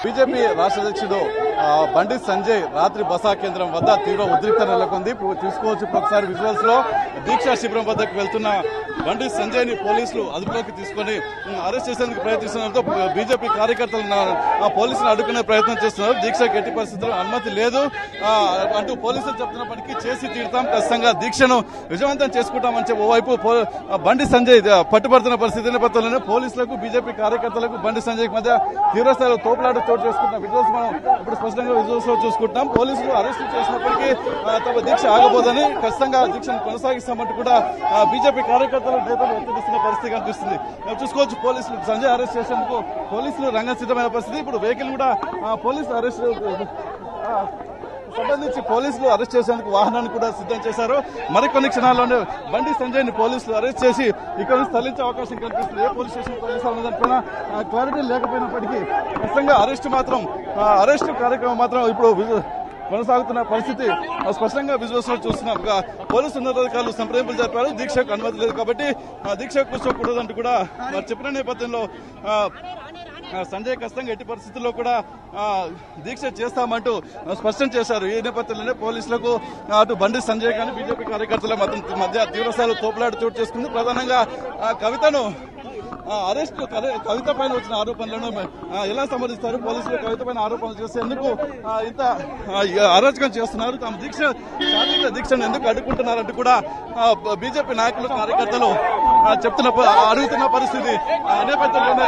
BJP రాష్ట్ర అధ్యక్షుడు ఆ, బండి సంజయ్ రాత్రి బసా కేంద్రం వద్ద తీవ్ర ఉద్రిక్త నెలకొంది ఇప్పుడు చూసుకోవచ్చు ఇప్పుడు ఒకసారి విజువల్స్ లో దీక్షా శిబిరం వద్దకు వెళ్తున్న బండి సంజయ్ ని పోలీసులు అదుపులోకి తీసుకొని ఉమ్, అరెస్ట్ చేసేందుకు ప్రయత్నిస్తున్నతో బీజేపీ కార్యకర్తలు నా- ఆ పోలీసులు అడ్డుకునే ప్రయత్నం చేస్తున్నారు దీక్షకు ఎట్టి పరిస్థితుల్లో అనుమతి లేదు ఆ, అంటూ పోలీసులు చెప్తున్నప్పటికీ చేసి తీరుతాం ఖచ్చితంగా దీక్షను విజయవంతం చేసుకుంటామని చెప్పి ఓవైపు పో- ఆ, బండి సంజయ్ ఆ, పట్టుబడుతున్న పరిస్థితి నేపథ్యంలోనే పోలీసులకు బీజేపీ కార్యకర్తలకు బండి సంజయ్ మధ్య తీవ్రస్థాయిలో తోపులాట చోటు చేసుకుంటున్న విజువల్స్ మనం ఇప్పుడు స్పష్టంగా విజువల్స్ లో చూసుకుంటున్నాం పోలీసులు అరెస్ట్ చేసినప్పటికీ ఆ, తమ దీక్ష ఆగబోదని ఖచ్చితంగా దీక్షను కొనసాగిస్తామంటూ కూడా ఆ, బీజేపీ కార్యకర్తలు నేతలు ఎత్తుడిస్తున్న పరిస్థితి కనిపిస్తుంది మనం చూసుకోవచ్చు పోలీసులు సంజయ్ అరెస్ట్ చేసేందుకు పోలీసులు రంగం సిద్ధమైన పరిస్థితి ఇప్పుడు వెహికల్ కూడా ఆ, పోలీసులు అరెస్ట్ ఆ, సంబంధించి పోలీసులు అరెస్ట్ చేసేందుకు వాహనాన్ని కూడా సిద్ధం చేశారు మరికొన్ని క్షణాల్లోనే బండి సంజయ్ ని పోలీసులు అరెస్ట్ చేసి ఇక్కడ నుంచి తరలించే అవకాశం కనిపిస్తుంది ఏ పోలీస్ స్టేషన్ పోలీసు అన్నదానిపైన ఆ, క్లారిటీ లేకపోయినప్పటికీ ఖచ్చితంగా అరెస్ట్ మాత్రం ఆ, అరెస్ట్ కార్యక్రమం మాత్రం ఇప్పుడు విజు- కొనసాగుతున్న పరిస్థితి ఆ, స్పష్టంగా విజువల్స్ లో చూస్తున్నాం ఇక పోలీసు ఉన్నతాధికారులు సంప్రదింపులు జరిపారు దీక్షకు అనుమతి లేదు కాబట్టి ఆ, దీక్ష కూర్చోకూడదంటూ కూడా వారు చెప్పిన నేపథ్యంలో ఆ, ఆ, సంజయ్ ఖచ్చితంగా ఎట్టి పరిస్థితుల్లో కూడా ఆ, దీక్ష చేస్తామంటూ ఆ, స్పష్టం చేశారు ఈ నేపథ్యంలోనే పోలీసులకు ఆ, అటు బండి సంజయ్ కానీ బీజేపీ కార్యకర్తల మధ్య మధ్య తీవ్రస్థాయిలో తోపులాట చోటు చేసుకుంది ప్రధానంగా ఆ, కవితను ఆ, అరెస్ట్ కవి- కవిత పైన వచ్చిన ఆరోపణలను ఆ, ఎలా సమర్థిస్తారు పోలీసులు కవిత పైన ఆరోపణలు చేస్తే ఎందుకు ఆ, ఇంత ఆ, ఈ అరాచకం చేస్తున్నారు తమ దీక్ష శారీరక దీక్షను ఎందుకు అడ్డుకుంటున్నారంటూ కూడా ఆ, బ- బీజేపీ నాయకులు కార్యకర్తలు ఆ, చెప్తున్న ప- అడుగుతున్న పరిస్థితి ఆ నేపథ్యంలోనే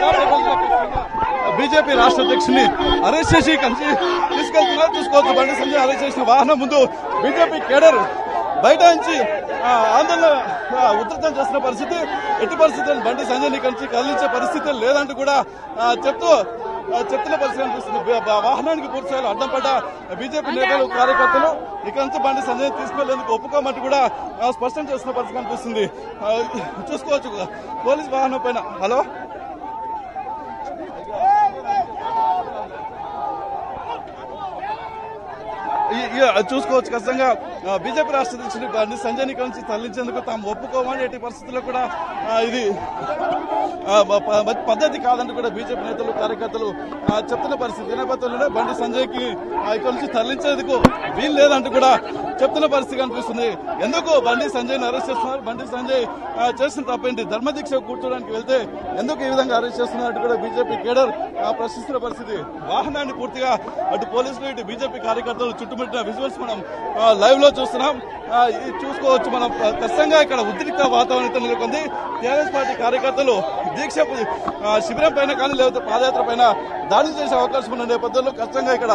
బీజేపీ రాష్ట్ర అధ్యక్షుని అరెస్ట్ చేసి కలిసి తీసుకెళ్తున్నారు చూసుకోవచ్చు బండి సంజయ్ అరెస్ట్ చేసిన వాహనం ముందు బీజేపీ కేడర్ బయట నుంచి ఆ, ఆందోళన ఆ, ఉధృతం చేస్తున్న పరిస్థితి ఎట్టి పరిస్థితుల్లో బండి సంజయ్ ని కలిసి కదిలించే పరిస్థితి లేదంటూ కూడా ఆ, చెప్తూ ఆ, చెప్తున్న పరిస్థితి అనిపిస్తుంది బ- బ- వాహనానికి పూర్తి స్థాయిలో అడ్డం పడ్డ బీజేపీ నేతలు కార్యకర్తలు ఇక నుంచి బండి సంజయ్ తీసుకెళ్లేందుకు ఒప్పుకోమంటూ కూడా ఆ, స్పష్టం చేస్తున్న పరిస్థితి కనిపిస్తుంది ఆ, చూసుకోవచ్చు పోలీస్ వాహనం పైన హలో ఈ- ఈ చూసుకోవచ్చు ఖచ్చితంగా ఆ, బీజేపీ రాష్ట్ర అధ్యక్షుడు బండి సంజయ్ ని కలిసి తరలించేందుకు తాము ఒప్పుకోమని ఎట్టి పరిస్థితుల్లో కూడా ఆ, ఇది ఆ, ప- ప- పద్ధతి కాదంటూ కూడా బీజేపీ నేతలు కార్యకర్తలు ఆ, చెప్తున్న పరిస్థితి ఈ నేపథ్యంలోనే బండి సంజయ్ కి ఇక్కడ నుంచి తరలించేందుకు వీలు లేదంటూ కూడా చెప్తున్న పరిస్థితి కనిపిస్తుంది ఎందుకు బండి సంజయ్ ని అరెస్ట్ చేస్తున్నారు బండి సంజయ్ ఆ, చేసిన తప్పేంటి ధర్మదీక్ష కూర్చోడానికి వెళ్తే ఎందుకు ఈ విధంగా అరెస్ట్ చేస్తున్నట్టు కూడా బీజేపీ కేడర్ ఆ, ప్రశ్నిస్తున్న పరిస్థితి వాహనాన్ని పూర్తిగా అటు పోలీసులు ఇటు బీజేపీ కార్యకర్తలు చుట్టుముట్టిన విజువల్స్ మనం ఆ, లైవ్ లో చూస్తున్నాం ఆ, ఇది చూసుకోవచ్చు మనం ఆ, ఖచ్చితంగా ఇక్కడ ఉద్రిక్త వాతావరణం నెలకొంది టీఆర్ఎస్ పార్టీ కార్యకర్తలు దీక్ష ఆ, శిబిరం పైన కానీ లేకపోతే పాదయాత్ర పైన దాడులు చేసే అవకాశం ఉన్న నేపథ్యంలో ఖచ్చితంగా ఇక్కడ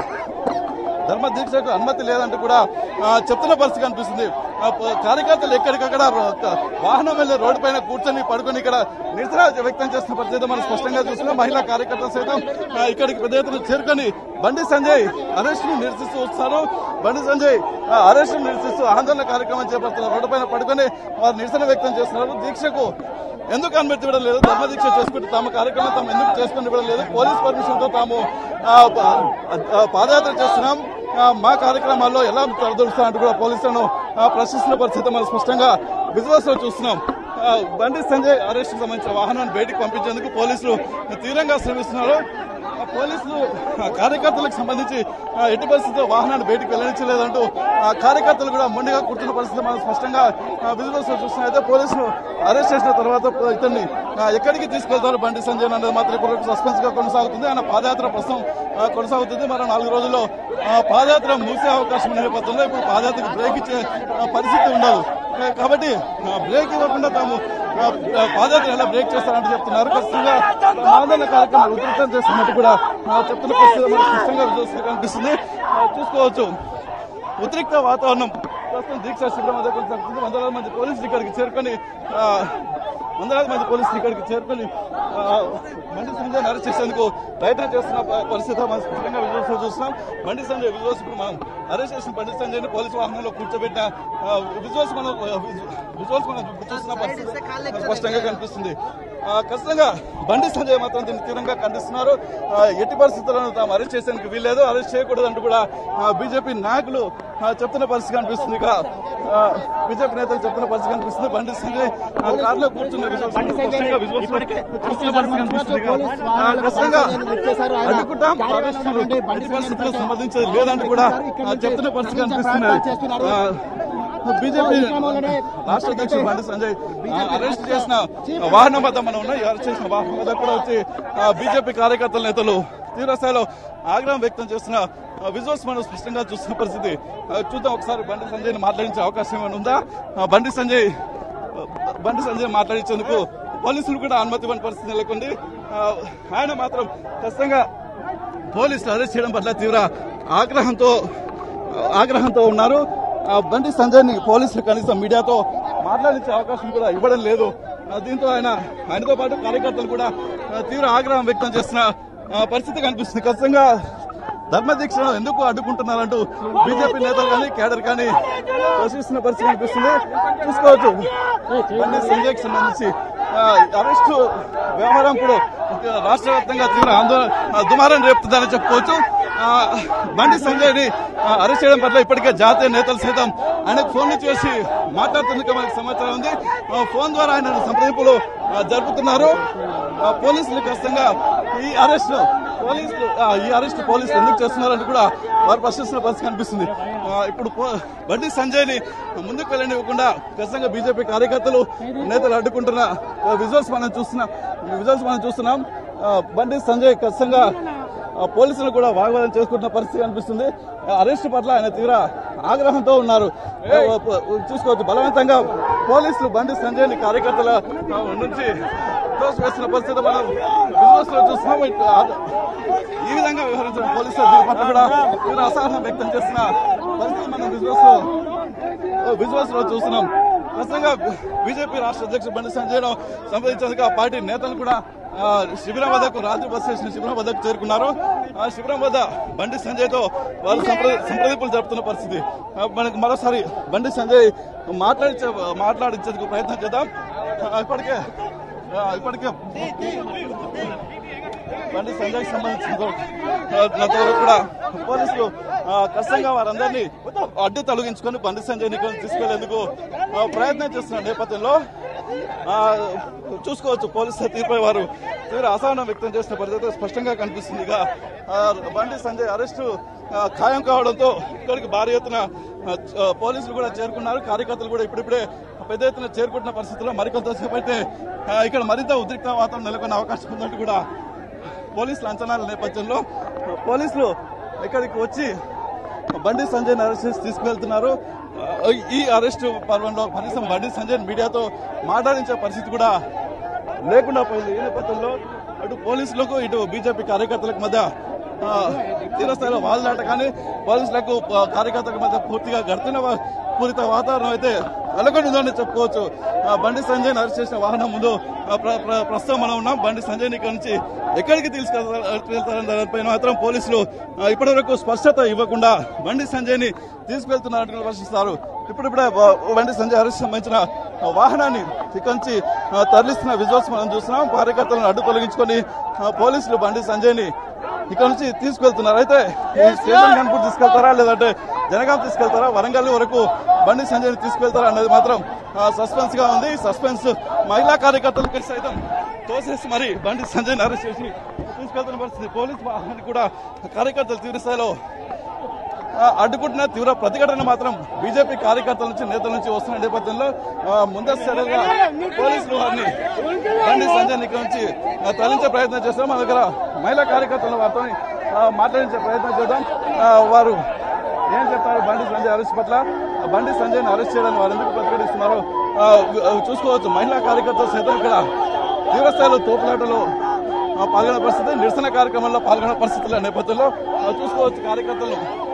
ధర్మ దీక్షకు అనుమతి లేదంటూ కూడా ఆ, చెప్తున్న పరిస్థితి కనిపిస్తుంది ఆ, ప- కార్యకర్తలు ఎక్కడికక్కడ ర- వాహనం వెళ్లే రోడ్డు పైన కూర్చొని పడుకొని ఇక్కడ నిరసన వ్యక్తం చేస్తున్న పరిస్థితి మనం స్పష్టంగా చూస్తున్నాం మహిళా కార్యకర్తలు సైతం ఆ, ఇక్కడికి పెద్ద ఎత్తున చేరుకొని బండి సంజయ్ అరెస్ట్ ను నిరసిస్తూ వస్తారు బండి సంజయ్ అరెస్ట్ ను నిరసిస్తూ ఆందోళన కార్యక్రమం చేపడుతున్నారు రోడ్డు పైన పడుకొని వారు నిరసన వ్యక్తం చేస్తున్నారు దీక్షకు ఎందుకు అనుమతి ఇవ్వడం లేదు ధర్మ దీక్ష చేసుకుంటూ తమ కార్యక్రమం తాము ఎందుకు చేసుకుని ఇవ్వడం లేదు పోలీస్ పర్మిషన్ తో తాము ఆ, ప- ఆ, పాదయాత్ర చేస్తున్నాం ఆ, మా కార్యక్రమాల్లో ఎలా తరదొరుస్తామంటూ కూడా పోలీసులను ఆ, ప్రశ్నిస్తున్న పరిస్థితి మనం స్పష్టంగా విజువల్స్ లో చూస్తున్నాం ఆ, బండి సంజయ్ అరెస్ట్ సంబంధించిన వాహనాన్ని బయటికి పంపించేందుకు పోలీసులు తీవ్రంగా శ్రమిస్తున్నారు ఆ, పోలీసులు ఆ, కార్యకర్తలకు సంబంధించి ఆ, ఎట్టి పరిస్థితుల్లో వాహనాన్ని బయటికి వెల్లడించలేదంటూ ఆ, కార్యకర్తలు కూడా మొండిగా కూర్చున్న పరిస్థితి మనం స్పష్టంగా విజువల్స్ లో చూస్తున్నాం అయితే పోలీసులు అరెస్ట్ చేసిన తర్వాత ఇతన్ని ఆ, ఎక్కడికి తీసుకెళ్తారు బండి సంజయ్ అనేది మాత్రం ఇప్పుడు సస్పెన్స్ గా కొనసాగుతుంది ఆయన పాదయాత్ర ప్రస్తుతం ఆ, కొనసాగుతుంది మరో నాలుగు రోజుల్లో ఆ, పాదయాత్ర మూసే అవకాశం ఉన్న నేపథ్యంలో ఇప్పుడు పాదయాత్రకు బ్రేక్ ఇచ్చే ఆ, పరిస్థితి ఉండదు ఆ, కాబట్టి ఆ, బ్రేక్ ఇవ్వకుండా తాము ఆ, ఆ, పాదయాత్ర ఎలా బ్రేక్ చేస్తారంటూ చెప్తున్నారు ఖచ్చితంగా తమ ఆందోళన కార్యక్రమం ఉధృతం చేస్తున్నట్టు కూడా ఆ, చెప్తున్న పరిస్థితి మనకు స్పష్టంగా విజువల్స్ కనిపిస్తుంది ఆ, చూసుకోవచ్చు ఉద్రిక్త వాతావరణం ప్రస్తుతం దీక్ష శిబిరం వద్ద కొనసాగుతుంది వందలాది మంది పోలీసులు ఇక్కడికి చేరుకొని ఆ, వందలాది మంది పోలీసులు ఇక్కడికి చేరుకొని ఆ, బండి సంజయ్ అరెస్ట్ చేసేందుకు ప్రయత్నం చేస్తున్న ప- పరిస్థితి మనం స్పష్టంగా విజువల్స్ లో చూస్తున్నాం బండి సంజయ్ విజువల్స్ ఇప్పుడు మనం అరెస్ట్ చేసిన బండి సంజయ్ ని పోలీసు వాహనంలో కూర్చోబెట్టిన ఆ, విజువల్స్ మనం విజువల్స్ మనం చూస్తున్న పరిస్థితి స్పష్టంగా కనిపిస్తుంది ఆ, ఖచ్చితంగా బండి సంజయ్ మాత్రం దీన్ని తీవ్రంగా ఖండిస్తున్నారు ఆ, ఎట్టి పరిస్థితుల్లోనూ తాము అరెస్ట్ చేసేందుకు వీల్లేదు అరెస్ట్ చేయకూడదంటూ కూడా బీజేపీ నాయకులు ఆ, చెప్తున్న పరిస్థితి కనిపిస్తుంది ఇక ఆ, బీజేపీ నేతలు చెప్తున్న పరిస్థితి కనిపిస్తుంది బండి సంజయ్ ఆ, కారులో కూర్చున్న visuals స్పష్టంగా visuals లో చూస్తున్న పరిస్థితి కనిపిస్తుంది ఇక, ఆ, ఖచ్చితంగా అడ్డుకుంటాం అరెస్టులు ఎట్టి పరిస్థితుల్లో సంబంధించేది లేదంటూ కూడా ఆ, చెప్తున్న పరిస్థితి కనిపిస్తున్నది ఆ, బీజేపీ రాష్ట్ర అధ్యక్షుడు బండి సంజయ్ ఆ, అరెస్ట్ చేసిన వాహనం వద్ద మనం ఉన్నాం ఈ అరెస్ట్ చేసిన వాహనం వద్ద కూడా వచ్చి ఆ, బీజేపీ కార్యకర్తల నేతలు తీవ్రస్థాయిలో ఆగ్రహం వ్యక్తం చేస్తున్న ఆ, విజువల్స్ మనం స్పష్టంగా చూస్తున్న పరిస్థితి ఆ, చూద్దాం ఒకసారి బండి సంజయ్ మాట్లాడించే అవకాశం ఏమైనా ఉందా ఆ, బండి సంజయ్ బండి సంజయ్ మాట్లాడించేందుకు పోలీసులు కూడా అనుమతి ఇవ్వని పరిస్థితి నెలకొంది ఆ, ఆయన మాత్రం ఖచ్చితంగా పోలీసులు అరెస్ట్ చేయడం పట్ల తీవ్ర ఆగ్రహంతో ఆగ్రహంతో ఉన్నారు ఆ బండి సంజయ్ ని పోలీసులు కనీసం మీడియాతో మాట్లాడించే అవకాశం కూడా ఇవ్వడం లేదు ఆ, దీంతో ఆయన ఆయనతో పాటు కార్యకర్తలు కూడా ఆ, తీవ్ర ఆగ్రహం వ్యక్తం చేస్తున్న ఆ, పరిస్థితి కనిపిస్తుంది ఖచ్చితంగా ధర్మదీక్షను ఎందుకు అడ్డుకుంటున్నారంటూ బీజేపీ నేతలు కానీ కేడర్ కానీ ప్రశ్నిస్తున్న పరిస్థితి కనిపిస్తుంది చూసుకోవచ్చు బండి సంజయ్కి సంబంధించి ఆ, అరెస్టు వ్యవహారం ఇప్పుడు రాష్ట్ర వ్యాప్తంగా తీవ్ర ఆందోళన ఆ, దుమారం రేపుతుందని చెప్పుకోవచ్చు ఆ, బండి సంజయ్ ని అరెస్ట్ చేయడం పట్ల ఇప్పటికే జాతీయ నేతలు సైతం ఆయనకు ఫోన్లు చేసి మాట్లాడుతున్నట్టుగా మనకు సమాచారం ఉంది ఆ, ఫోన్ ద్వారా ఆయన సంప్రదింపులు ఆ, జరుపుతున్నారు ఆ, పోలీసులు ఖచ్చితంగా ఈ అరెస్ట్ పోలీసులు ఆ, ఈ అరెస్ట్ పోలీసులు ఎందుకు చేస్తున్నారంటే కూడా వారు ప్రశ్నిస్తున్న పరిస్థితి కనిపిస్తుంది ఆ, ఇప్పుడు పో- బండి సంజయ్ ని ముందుకు వెళ్ళనివ్వకుండా ఖచ్చితంగా బీజేపీ కార్యకర్తలు నేతలు అడ్డుకుంటున్న విజువల్స్ మనం చూస్తున్నాం విజువల్స్ మనం చూస్తున్నాం ఆ, బండి సంజయ్ ఖచ్చితంగా ఆ, పోలీసులు కూడా వాగ్వాదం చేసుకుంటున్న పరిస్థితి కనిపిస్తుంది ఆ, అరెస్ట్ పట్ల ఆయన తీవ్ర ఆగ్రహంతో ఉన్నారు ఆ, ప- చూసుకోవచ్చు బలవంతంగా పోలీసులు బండి సంజయ్ ని కార్యకర్తల ఆ, నుంచి తోసివేస్తున్న పరిస్థితి మనం విజువల్స్ లో చూస్తున్నాం ఇటు ఆ- ఈ విధంగా వ్యవహరించిన పోలీసుల తీరు పట్ల కూడా తీవ్ర అసహనం వ్యక్తం చేస్తున్న పరిస్థితి మనం విజువల్స్ లో విజువల్స్ లో చూస్తున్నాం ఖచ్చితంగా బీజేపీ రాష్ట్ర అధ్యక్షుడు బండి సంజయ్ రావు సంప్రదించేందుకు ఆ పార్టీ నేతలు కూడా ఆ, శిబిరం వద్దకు రాత్రి బస్ స్టేషన్ శిబిరం వద్దకు చేరుకున్నారు ఆ శిబిరం వద్ద బండి సంజయ్ తో వారు సంప్ర- సంప్రదింపులు జరుపుతున్న పరిస్థితి ఆ, మనకు మరోసారి బండి సంజయ్ మాట్లాడించే మాట్లాడించేందుకు ప్రయత్నం చేద్దాం ఆ, ఇప్పటికే ఆ, ఇప్పటికే బండి సంజయ్ సంబంధించిన వరకు కూడా పోలీసులు ఆ, ఖచ్చితంగా వారందరినీ అడ్డు తొలగించుకొని బండి సంజయ్ నిఖిల్ తీసుకెళ్లేందుకు ఆ, ప్రయత్నం చేస్తున్న నేపథ్యంలో ఆ, చూసుకోవచ్చు పోలీసుల తీరుపై వారు తీవ్ర అసహనం వ్యక్తం చేసిన పరిస్థితి స్పష్టంగా కనిపిస్తుంది ఇక ఆ, బండి సంజయ్ అరెస్టు ఆ, ఖాయం కావడంతో ఇక్కడికి భారీ ఎత్తున ఆ, చ- పోలీసులు కూడా చేరుకున్నారు కార్యకర్తలు కూడా ఇప్పుడిప్పుడే పెద్ద ఎత్తున చేరుకుంటున్న పరిస్థితుల్లో మరికొంతసేపు అయితే ఆ, ఇక్కడ మరింత ఉద్రిక్త వాతావరణం నెలకొన్న అవకాశం ఉందంటూ కూడా పోలీసుల అంచనాల నేపథ్యంలో పోలీసులు ఇక్కడికి వచ్చి బండి సంజయ్ అరెస్ట్ చేసి తీసుకువెళ్తున్నారు ఆ, ఈ అరెస్టు పర్వంలో కనీసం బండి సంజయ్ మీడియాతో మాట్లాడించే పరిస్థితి కూడా లేకుండా పోయింది ఈ నేపథ్యంలో అటు పోలీసులకు ఇటు బీజేపీ కార్యకర్తలకు మధ్య ఆ, తీవ్రస్థాయిలో వాదులాట కానీ పోలీసులకు ఆ, కార్యకర్తలకు మధ్య పూర్తిగా గడిచిన పూరిత వాతావరణం అయితే నెలకొని ఉందని చెప్పుకోవచ్చు ఆ, బండి సంజయ్ అరెస్ట్ చేసిన వాహనం ముందు ఆ, ప్ర- ప్ర- ప్రస్తుతం మనం ఉన్నాం బండి సంజయ్ ఇక్కడ నుంచి ఎక్కడికి తీసుకెళ్తారని దానిపైన మాత్రం పోలీసులు ఆ, ఇప్పటి వరకు స్పష్టత ఇవ్వకుండా బండి సంజయ్ ని తీసుకెళ్తున్నారంటూ ప్రశ్నిస్తారు ఇప్పుడిప్పుడే బ- బండి సంజయ్ అరెస్ట్ సంబంధించిన ఆ, వాహనాన్ని ఇక్కడి నుంచి ఆ, తరలిస్తున్న విజువల్స్ మనం చూస్తున్నాం కార్యకర్తలను అడ్డు తొలగించుకొని ఆ, పోలీసులు బండి సంజయ్ ని ఇక్కడ నుంచి తీసుకెళ్తున్నారు అయితే ఈ స్టేషన్ కనుపూర్ తీసుకెళ్తారా లేదంటే జనగాం తీసుకెళ్తారా వరంగల్ వరకు బండి సంజయ్ ని తీసుకెళ్తారా అనేది మాత్రం సస్పెన్స్ గా ఉంది సస్పెన్స్ మహిళా కార్యకర్తలకి సైతం తోసేసి మరి బండి సంజయ్ ని అరెస్ట్ చేసి తీసుకెళ్తున్న పరిస్థితి పోలీస్ వాహనానికి కూడా కార్యకర్తలు తీవ్ర స్థాయిలో ఆ, అడ్డుకుంటున్న తీవ్ర ప్రతిఘటన మాత్రం బీజేపీ కార్యకర్తల నుంచి నేతల నుంచి వస్తున్న నేపథ్యంలో ఆ, ముందస్తు చర్యలుగా పోలీసులు వారిని బండి సంజయ్ ఇక్కడ నుంచి ఆ, తరలించే ప్రయత్నం చేస్తాం మన దగ్గర మహిళా కార్యకర్తలు వారితో మాట్లాడించే ప్రయత్నం చేద్దాం ఆ, వారు ఏం చెప్తారు బండి సంజయ్ అరెస్ట్ పట్ల ఆ, బండి సంజయ్ అరెస్ట్ చేయడానికి వారు ఎందుకు ప్రతిఘటిస్తున్నారు ఆ, ఆ, చూసుకోవచ్చు మహిళా కార్యకర్తలు సైతం ఇక్కడ తీవ్రస్థాయిలో తోపులాటలో ఆ, పాల్గొనే పరిస్థితి నిరసన కార్యక్రమంలో పాల్గొనే పరిస్థితుల నేపథ్యంలో ఆ, చూసుకోవచ్చు కార్యకర్తలు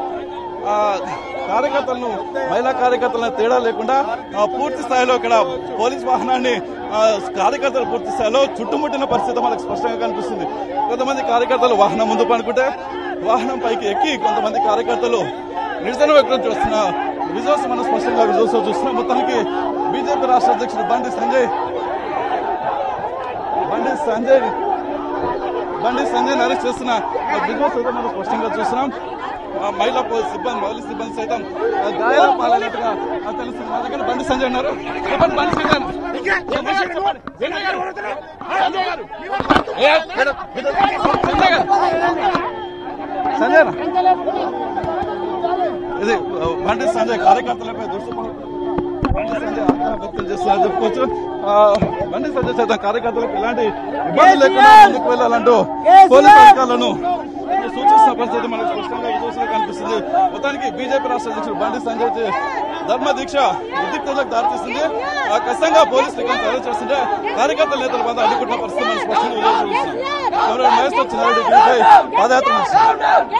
ఆ, కార్యకర్తలను మహిళా కార్యకర్తలను తేడా లేకుండా ఆ, పూర్తి స్థాయిలో ఇక్కడ పోలీస్ వాహనాన్ని ఆ, కార్యకర్తలు పూర్తి స్థాయిలో చుట్టుముట్టిన పరిస్థితి మనకు స్పష్టంగా కనిపిస్తుంది కొంతమంది కార్యకర్తలు వాహనం ముందు పనుకుంటే వాహనం పైకి ఎక్కి కొంతమంది కార్యకర్తలు నిరసన వ్యక్తం చేస్తున్న విజువల్స్ మనం స్పష్టంగా విజువల్స్ చూస్తున్నాం మొత్తానికి బీజేపీ రాష్ట్ర అధ్యక్షుడు బండి సంజయ్ బండి సంజయ్ బండి సంజయ్ అరెస్ట్ చేస్తున్న విజువల్స్ అయితే మనం స్పష్టంగా చూస్తున్నాం ఆ మహిళా పోలీస్ సిబ్బంది మహిళా సిబ్బంది సైతం ఆ గాయాల పాలైనట్టుగా ఆ తెలుస్తుంది మా దగ్గర బండి సంజయ్ ఉన్నారు చెప్పండి బండి సంజయ్ సంజయ్ గారు చెప్పండి. సంజయ్ గారు. సంజయ్ గారు. ఏ, సంజయ్ గారు. సంజయ్ అన్న. ఇది ఆ, బండి సంజయ్ కార్యకర్తలపై దుష్టపడ బండి సంజయ్ ఆగ్రహం వ్యక్తం చేస్తున్నారు చెప్పుకోవచ్చు ఆ, బండి సంజయ్ చేత కార్యకర్తలకు ఎలాంటి ఇబ్బంది లేకుండా ముందుకు వెళ్ళాలంటూ పోలీస్ అధికారులను సూచిస్తున్న పరిస్థితి మనకు స్పష్టంగా ఈ రోజులో కనిపిస్తుంది మొత్తానికి బీజేపీ రాష్ట్ర అధ్యక్షుడు బండి సంజయ్ చే- ధర్మ దీక్ష ఉద్రిక్తతలకు దారితీస్తుంది ఆ, ఖచ్చితంగా పోలీసులు ఇక్కడ అరెస్ట్ చేస్తుంటే కార్యకర్తల నేతల బాధ అడ్డుకుంటున్న పరిస్థితి మనం స్పష్టంగా ఈ రోజు చూస్తున్నాం ఎవరైనా మహేష్ చిన్నారెడ్డి పాదయాత్ర నడుస్తుంది.